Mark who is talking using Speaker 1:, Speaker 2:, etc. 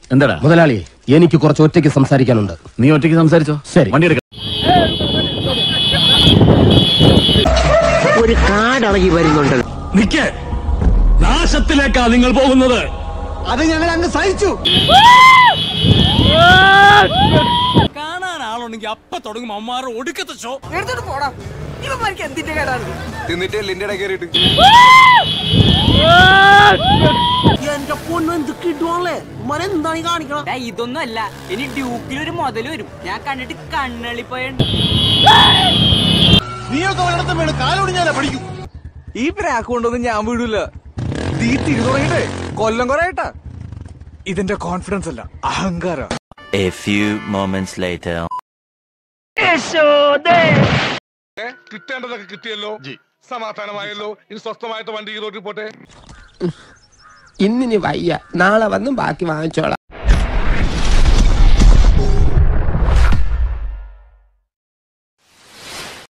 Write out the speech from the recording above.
Speaker 1: എന്താടാ
Speaker 2: മുതലാളി എനിക്ക് കുറച്ച് ഒറ്റയ്ക്ക് സംസാരിക്കാനുണ്ട്
Speaker 1: നീ ഒറ്റയ്ക്ക് സംസാരിച്ചോ
Speaker 2: ശരി.
Speaker 1: വണ്ടി എടുക്ക
Speaker 3: ഒരു കാടളകി വരുന്നുണ്ട്
Speaker 1: നിക്കേ നാശത്തിലേക്കാ നിങ്ങൾ പോകുന്നത്
Speaker 3: അത് ഞങ്ങൾ അങ്ങ് സഹിച്ചു
Speaker 4: കാണാൻ ആളുണ്ടെങ്കിൽ അപ്പ തുടങ്ങും അമ്മാറ് ഒടുക്കത്തെ ഷോ
Speaker 5: എടുത്തിട്ട് പോടാ ഇവന്മാർക്ക് എന്തിന്റെ കേടാണ്
Speaker 6: തിന്നിട്ട് ലിന്റെ കയറിയിട്ട്
Speaker 3: എന്റെ പൊണ്ണു എന്ത് കിട്ടുവാണല്ലേ ഉമ്മാരെ എന്താണ് ഈ കാണിക്കണം
Speaker 5: ഇതൊന്നും അല്ല ഇനി ഡ്യൂക്കിൽ ഒരു മുതൽ വരും ഞാൻ കണ്ടിട്ട് കണ്ണളിപ്പോയ
Speaker 6: നീയൊക്കെ ഒരിടത്തും വീണ് കാലൊടിഞ്ഞാലേ പഠിക്കും ഈ പ്രാക്ക് കൊണ്ടൊന്നും ഞാൻ വീടില്ല തീ തിരി തുടങ്ങിട്ടേ കൊല്ലം കൊറേട്ടാ ഇതിന്റെ കോൺഫിഡൻസ് അല്ല അഹങ്കാര
Speaker 7: A few moments later.
Speaker 8: കിട്ടേണ്ടതൊക്കെ കിട്ടിയല്ലോ സമാധാനമായല്ലോ ഇനി സ്വസ്ഥമായിട്ട് വണ്ടി ഈ റോഡിൽ പോട്ടെ
Speaker 2: ഇന്നിനി വയ്യ നാളെ വന്നും ബാക്കി വാങ്ങിച്ചോളാം